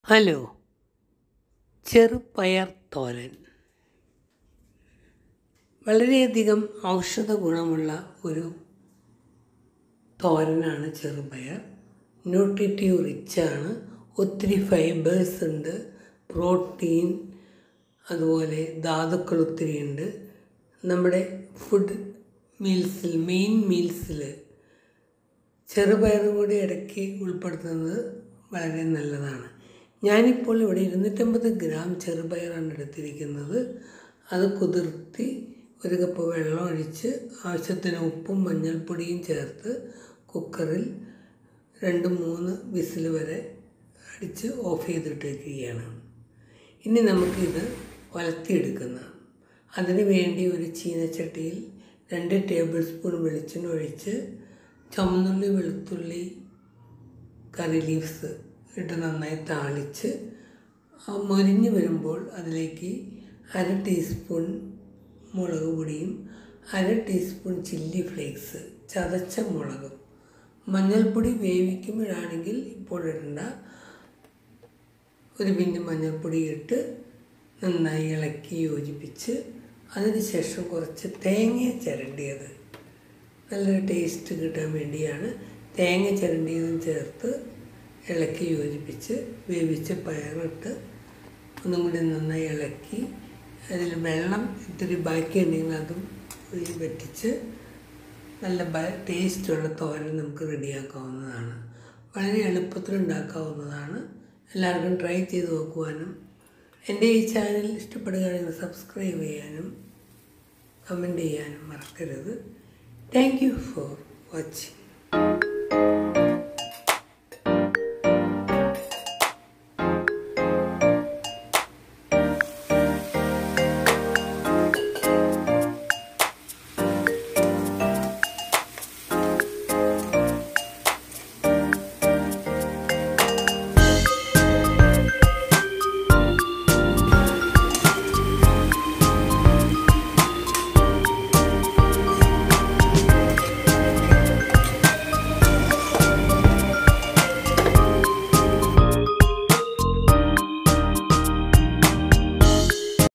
hello ചെറുപയർ തോരൻ വളരെയധികം ഔഷധ ഗുണമുള്ള ഒരു തോരനാണ് ചെറുപയർ ന്യൂട്രിറ്റീവ് റിച്ചാണ് ഒത്തിരി ഫൈബേഴ്സ് ഉണ്ട് പ്രോട്ടീൻ അതുപോലെ ധാതുക്കൾ ഒത്തിരി ഉണ്ട് നമ്മുടെ ഫുഡ് മീൽസിൽ മെയിൻ മീൽസിൽ ചെറുപയറും കൂടി ഇടയ്ക്ക് ഉൾപ്പെടുത്തുന്നത് വളരെ നല്ലതാണ് ഞാനിപ്പോൾ ഇവിടെ ഇരുന്നൂറ്റമ്പത് ഗ്രാം ചെറുപയറാണ് എടുത്തിരിക്കുന്നത് അത് കുതിർത്തി ഒരു കപ്പ് വെള്ളം ഒഴിച്ച് ആവശ്യത്തിന് ഉപ്പും മഞ്ഞൾപ്പൊടിയും ചേർത്ത് കുക്കറിൽ രണ്ട് മൂന്ന് വിസിൽ വരെ അടിച്ച് ഓഫ് ചെയ്തിട്ടിരിക്കുകയാണ് ഇനി നമുക്കിത് വലത്തിയെടുക്കുന്ന അതിന് വേണ്ടി ഒരു ചീനച്ചട്ടിയിൽ രണ്ട് ടേബിൾ സ്പൂൺ വെളിച്ചെണ്ണ ഒഴിച്ച് ചുമന്നുള്ളി വെളുത്തുള്ളി കറി ലീവ്സ് ഇട്ട് നന്നായി താളിച്ച് ആ മൊരിഞ്ഞ് വരുമ്പോൾ അതിലേക്ക് അര ടീസ്പൂൺ മുളക് പൊടിയും അര ടീസ്പൂൺ ചില്ലി ഫ്ലേക്സ് ചതച്ച മുളകും മഞ്ഞൾപ്പൊടി വേവിക്കുമ്പോഴാണെങ്കിൽ ഇപ്പോൾ ഇടണ്ട ഒരു പിഞ്ച് മഞ്ഞൾപ്പൊടി ഇട്ട് നന്നായി ഇളക്കി യോജിപ്പിച്ച് അതിനുശേഷം കുറച്ച് തേങ്ങ ചിരണ്ടിയത് നല്ലൊരു ടേസ്റ്റ് കിട്ടാൻ വേണ്ടിയാണ് തേങ്ങ ചിരണ്ടിയതും ചേർത്ത് ഇളക്കി യോജിപ്പിച്ച് വേവിച്ച പയറിട്ട് ഒന്നും കൂടി നന്നായി ഇളക്കി അതിൽ വെള്ളം ഇത്തിരി ബാക്കി ഉണ്ടെങ്കിൽ അതും ഒഴി വറ്റിച്ച് നല്ല ബ ടേസ്റ്റുള്ള തോരൻ നമുക്ക് റെഡിയാക്കാവുന്നതാണ് വളരെ എളുപ്പത്തിൽ ഉണ്ടാക്കാവുന്നതാണ് എല്ലാവർക്കും ട്രൈ ചെയ്ത് നോക്കുവാനും എൻ്റെ ഈ ചാനൽ ഇഷ്ടപ്പെടുകയാണെങ്കിൽ സബ്സ്ക്രൈബ് ചെയ്യാനും കമൻറ്റ് ചെയ്യാനും മറക്കരുത് താങ്ക് യു ഫോർ വാച്ചിങ്